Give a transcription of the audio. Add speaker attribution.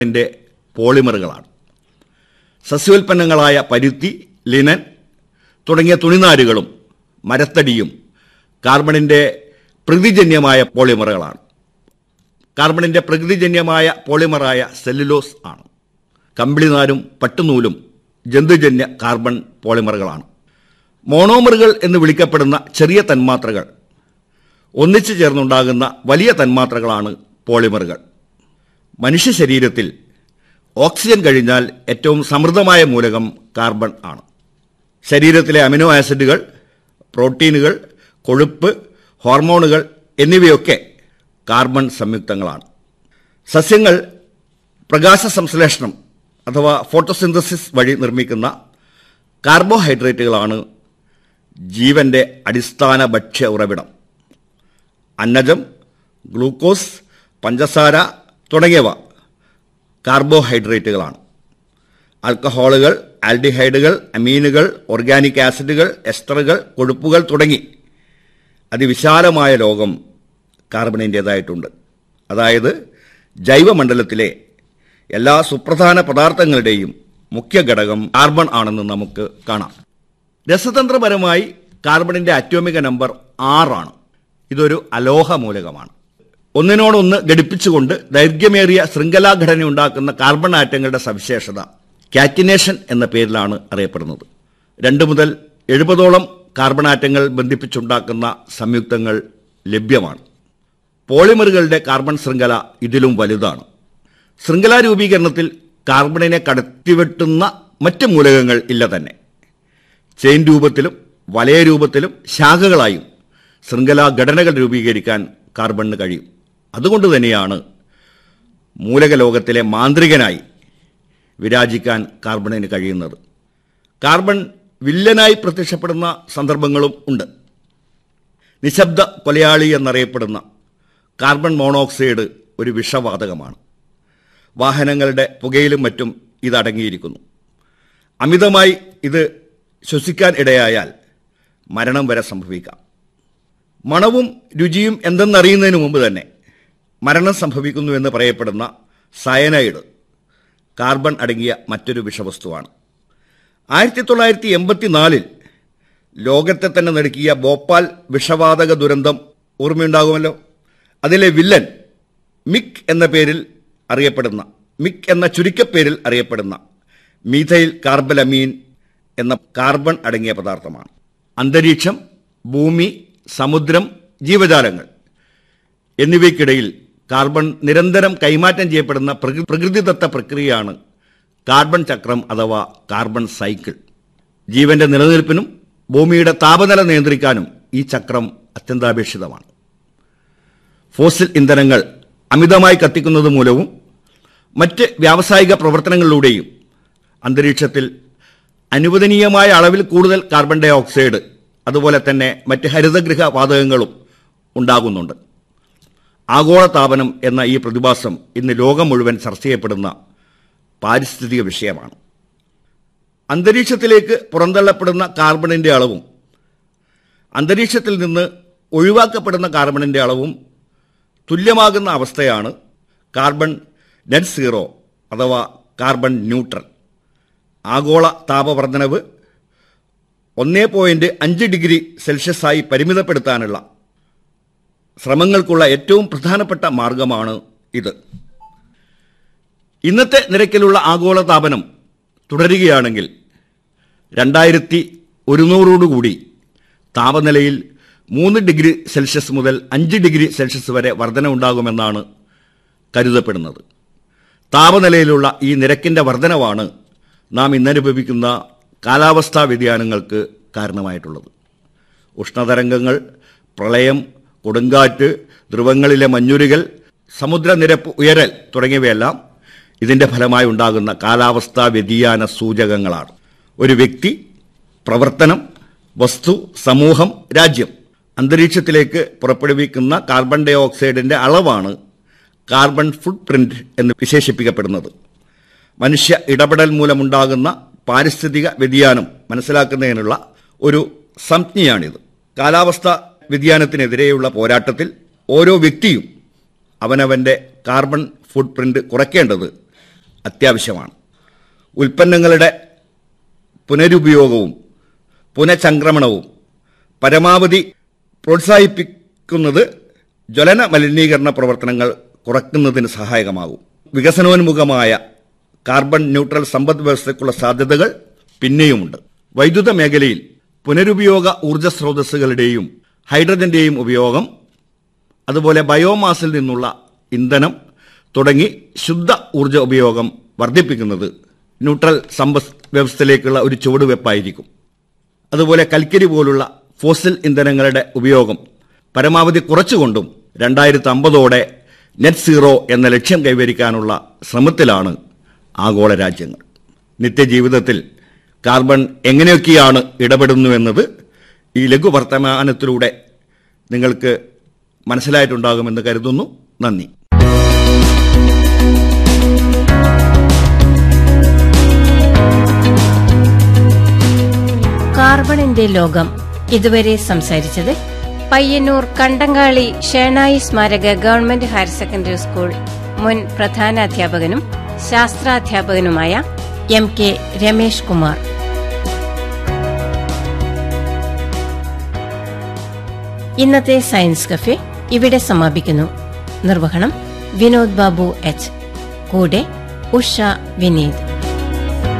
Speaker 1: ന്റെ പോളിമറുകളാണ് സസ്യോൽപ്പന്നങ്ങളായ പരുത്തി ലിനൻ തുടങ്ങിയ തുണിനാരുകളും മരത്തടിയും കാർബണിന്റെ പ്രകൃതിജന്യമായ പോളിമറുകളാണ് കാർബണിന്റെ പ്രകൃതിജന്യമായ പോളിമറായ സെല്ലുലോസ് ആണ് കമ്പിളിനാരും പട്ടുനൂലും ജന്തുജന്യ കാർബൺ പോളിമറുകളാണ് മോണോമറുകൾ എന്ന് വിളിക്കപ്പെടുന്ന ചെറിയ തന്മാത്രകൾ ഒന്നിച്ചു ചേർന്നുണ്ടാകുന്ന വലിയ തന്മാത്രകളാണ് പോളിമറുകൾ മനുഷ്യ ശരീരത്തിൽ ഓക്സിജൻ കഴിഞ്ഞാൽ ഏറ്റവും സമൃദ്ധമായ മൂലകം കാർബൺ ആണ് ശരീരത്തിലെ അമിനോ ആസിഡുകൾ പ്രോട്ടീനുകൾ കൊഴുപ്പ് ഹോർമോണുകൾ എന്നിവയൊക്കെ കാർബൺ സംയുക്തങ്ങളാണ് സസ്യങ്ങൾ പ്രകാശ സംശ്ലേഷണം അഥവാ ഫോട്ടോസിന്തസിസ് വഴി നിർമ്മിക്കുന്ന കാർബോഹൈഡ്രേറ്റുകളാണ് ജീവന്റെ അടിസ്ഥാന ഭക്ഷ്യ ഉറവിടം അന്നജം ഗ്ലൂക്കോസ് പഞ്ചസാര തുടങ്ങിയവ കാർബോഹൈഡ്രേറ്റുകളാണ് ആൽക്കഹോളുകൾ ആൽഡിഹൈഡുകൾ അമീനുകൾ ഓർഗാനിക് ആസിഡുകൾ എസ്റ്ററുകൾ കൊഴുപ്പുകൾ തുടങ്ങി അതിവിശാലമായ ലോകം കാർബണിൻ്റേതായിട്ടുണ്ട് അതായത് ജൈവമണ്ഡലത്തിലെ എല്ലാ സുപ്രധാന പദാർത്ഥങ്ങളുടെയും മുഖ്യ ഘടകം കാർബൺ ആണെന്ന് നമുക്ക് കാണാം രസതന്ത്രപരമായി കാർബണിന്റെ അറ്റോമിക നമ്പർ ആറാണ് ഇതൊരു അലോഹ മൂലകമാണ് ഒന്നിനോടൊന്ന് ഘടിപ്പിച്ചുകൊണ്ട് ദൈർഘ്യമേറിയ ശൃംഖലാഘടന ഉണ്ടാക്കുന്ന കാർബൺ ആറ്റങ്ങളുടെ സവിശേഷത കാറ്റിനേഷൻ എന്ന പേരിലാണ് അറിയപ്പെടുന്നത് രണ്ട് മുതൽ എഴുപതോളം കാർബൺ ആറ്റങ്ങൾ ബന്ധിപ്പിച്ചുണ്ടാക്കുന്ന സംയുക്തങ്ങൾ ലഭ്യമാണ് പോളിമറുകളുടെ കാർബൺ ശൃംഖല ഇതിലും വലുതാണ് ശൃംഖലാ രൂപീകരണത്തിൽ കാർബണിനെ കടത്തിവെട്ടുന്ന മറ്റ് മൂലകങ്ങൾ ഇല്ല തന്നെ ചെയിൻ രൂപത്തിലും വലയ രൂപത്തിലും ശാഖകളായും ശൃംഖലാ ഘടനകൾ രൂപീകരിക്കാൻ കാർബണിന് കഴിയും അതുകൊണ്ട് തന്നെയാണ് മൂലക ലോകത്തിലെ മാന്ത്രികനായി വിരാജിക്കാൻ കാർബണിന് കഴിയുന്നത് കാർബൺ വില്ലനായി പ്രത്യക്ഷപ്പെടുന്ന സന്ദർഭങ്ങളും ഉണ്ട് നിശബ്ദ കൊലയാളി എന്നറിയപ്പെടുന്ന കാർബൺ മോണോക്സൈഡ് ഒരു വിഷവാതകമാണ് വാഹനങ്ങളുടെ പുകയിലും മറ്റും ഇതടങ്ങിയിരിക്കുന്നു അമിതമായി ഇത് ശ്വസിക്കാൻ ഇടയായാൽ മരണം വരെ സംഭവിക്കാം മണവും രുചിയും എന്തെന്നറിയുന്നതിന് മുമ്പ് തന്നെ മരണം സംഭവിക്കുന്നു എന്ന് പറയപ്പെടുന്ന സയനൈഡ് കാർബൺ അടങ്ങിയ മറ്റൊരു വിഷവസ്തുവാണ് ആയിരത്തി തൊള്ളായിരത്തി എൺപത്തിനാലിൽ ലോകത്തെ തന്നെ നടുക്കിയ ഭോപ്പാൽ വിഷവാതക ദുരന്തം ഓർമ്മയുണ്ടാകുമല്ലോ അതിലെ വില്ലൻ മിക് എന്ന പേരിൽ അറിയപ്പെടുന്ന മിക് എന്ന ചുരുക്കപ്പേരിൽ അറിയപ്പെടുന്ന മീഥൈൽ കാർബലമീൻ എന്ന കാർബൺ അടങ്ങിയ പദാർത്ഥമാണ് അന്തരീക്ഷം ഭൂമി സമുദ്രം ജീവജാലങ്ങൾ എന്നിവയ്ക്കിടയിൽ കാർബൺ നിരന്തരം കൈമാറ്റം ചെയ്യപ്പെടുന്ന പ്രകൃ- പ്രകൃതിദത്ത പ്രക്രിയയാണ് കാർബൺ ചക്രം അഥവാ കാർബൺ സൈക്കിൾ ജീവന്റെ നിലനിൽപ്പിനും ഭൂമിയുടെ താപനില നിയന്ത്രിക്കാനും ഈ ചക്രം അത്യന്താപേക്ഷിതമാണ് ഫോസിൽ ഇന്ധനങ്ങൾ അമിതമായി കത്തിക്കുന്നത് മൂലവും മറ്റ് വ്യാവസായിക പ്രവർത്തനങ്ങളിലൂടെയും അന്തരീക്ഷത്തിൽ അനുവദനീയമായ അളവിൽ കൂടുതൽ കാർബൺ ഡൈ ഓക്സൈഡ് അതുപോലെ തന്നെ മറ്റ് ഹരിതഗൃഹ വാതകങ്ങളും ഉണ്ടാകുന്നുണ്ട് ആഗോളതാപനം എന്ന ഈ പ്രതിഭാസം ഇന്ന് ലോകം മുഴുവൻ ചർച്ച ചെയ്യപ്പെടുന്ന പാരിസ്ഥിതിക വിഷയമാണ് അന്തരീക്ഷത്തിലേക്ക് പുറന്തള്ളപ്പെടുന്ന കാർബണിന്റെ അളവും അന്തരീക്ഷത്തിൽ നിന്ന് ഒഴിവാക്കപ്പെടുന്ന കാർബണിന്റെ അളവും തുല്യമാകുന്ന അവസ്ഥയാണ് കാർബൺ നെറ്റ് സീറോ അഥവാ കാർബൺ ന്യൂട്രൽ ആഗോള താപവർദ്ധനവ് ഒന്നേ പോയിന്റ് അഞ്ച് ഡിഗ്രി സെൽഷ്യസായി പരിമിതപ്പെടുത്താനുള്ള ശ്രമങ്ങൾക്കുള്ള ഏറ്റവും പ്രധാനപ്പെട്ട മാർഗമാണ് ഇത് ഇന്നത്തെ നിരക്കിലുള്ള ആഗോള താപനം തുടരുകയാണെങ്കിൽ രണ്ടായിരത്തി ഒരുന്നൂറോടുകൂടി താപനിലയിൽ മൂന്ന് ഡിഗ്രി സെൽഷ്യസ് മുതൽ അഞ്ച് ഡിഗ്രി സെൽഷ്യസ് വരെ വർധന ഉണ്ടാകുമെന്നാണ് കരുതപ്പെടുന്നത് താപനിലയിലുള്ള ഈ നിരക്കിന്റെ വർധനവാണ് നാം ഇന്നനുഭവിക്കുന്ന കാലാവസ്ഥാ വ്യതിയാനങ്ങൾക്ക് കാരണമായിട്ടുള്ളത് ഉഷ്ണതരംഗങ്ങൾ പ്രളയം കൊടുങ്കാറ്റ് ധ്രുവങ്ങളിലെ മഞ്ഞുരുകൽ സമുദ്രനിരപ്പ് ഉയരൽ തുടങ്ങിയവയെല്ലാം ഇതിന്റെ ഫലമായി ഉണ്ടാകുന്ന കാലാവസ്ഥാ വ്യതിയാന സൂചകങ്ങളാണ് ഒരു വ്യക്തി പ്രവർത്തനം വസ്തു സമൂഹം രാജ്യം അന്തരീക്ഷത്തിലേക്ക് പുറപ്പെടുവിക്കുന്ന കാർബൺ ഡൈ ഓക്സൈഡിന്റെ അളവാണ് കാർബൺ ഫുട് പ്രിന്റ് എന്ന് വിശേഷിപ്പിക്കപ്പെടുന്നത് മനുഷ്യ ഇടപെടൽ മൂലമുണ്ടാകുന്ന പാരിസ്ഥിതിക വ്യതിയാനം മനസ്സിലാക്കുന്നതിനുള്ള ഒരു സംജ്ഞയാണിത് കാലാവസ്ഥ വ്യതിയാനത്തിനെതിരെയുള്ള പോരാട്ടത്തിൽ ഓരോ വ്യക്തിയും അവനവന്റെ കാർബൺ ഫുട് പ്രിന്റ് കുറയ്ക്കേണ്ടത് അത്യാവശ്യമാണ് ഉൽപ്പന്നങ്ങളുടെ പുനരുപയോഗവും പുനഃചംക്രമണവും പരമാവധി പ്രോത്സാഹിപ്പിക്കുന്നത് ജ്വലന മലിനീകരണ പ്രവർത്തനങ്ങൾ കുറയ്ക്കുന്നതിന് സഹായകമാകും വികസനോന്മുഖമായ കാർബൺ ന്യൂട്രൽ സമ്പദ് വ്യവസ്ഥയ്ക്കുള്ള സാധ്യതകൾ പിന്നെയുമുണ്ട് വൈദ്യുത മേഖലയിൽ പുനരുപയോഗ ഊർജ്ജ സ്രോതസ്സുകളുടെയും ഹൈഡ്രജന്റെയും ഉപയോഗം അതുപോലെ ബയോമാസിൽ നിന്നുള്ള ഇന്ധനം തുടങ്ങി ശുദ്ധ ഊർജ്ജ ഉപയോഗം വർദ്ധിപ്പിക്കുന്നത് ന്യൂട്രൽ സമ്പദ് വ്യവസ്ഥയിലേക്കുള്ള ഒരു ചുവടുവെപ്പായിരിക്കും അതുപോലെ കൽക്കരി പോലുള്ള ഫോസിൽ ഇന്ധനങ്ങളുടെ ഉപയോഗം പരമാവധി കുറച്ചുകൊണ്ടും രണ്ടായിരത്തി അമ്പതോടെ നെറ്റ് സീറോ എന്ന ലക്ഷ്യം കൈവരിക്കാനുള്ള ശ്രമത്തിലാണ് ആഗോള രാജ്യങ്ങൾ നിത്യജീവിതത്തിൽ കാർബൺ എങ്ങനെയൊക്കെയാണ് ഇടപെടുന്നുവെന്നത് ഈ ലഘുവർത്തമാനത്തിലൂടെ നിങ്ങൾക്ക് മനസ്സിലായിട്ടുണ്ടാകുമെന്ന് കരുതുന്നു നന്ദി
Speaker 2: കാർബണിന്റെ ലോകം ഇതുവരെ സംസാരിച്ചത് പയ്യന്നൂർ കണ്ടങ്ങാളി ഷേണായി സ്മാരക ഗവൺമെന്റ് ഹയർ സെക്കൻഡറി സ്കൂൾ മുൻ പ്രധാനാധ്യാപകനും ശാസ്ത്രാധ്യാപകനുമായ എം കെ രമേഷ് കുമാർ ഇന്നത്തെ സയൻസ് കഫേ ഇവിടെ സമാപിക്കുന്നു നിർവഹണം വിനോദ് ബാബു എച്ച് കൂടെ ഉഷ വിനീത്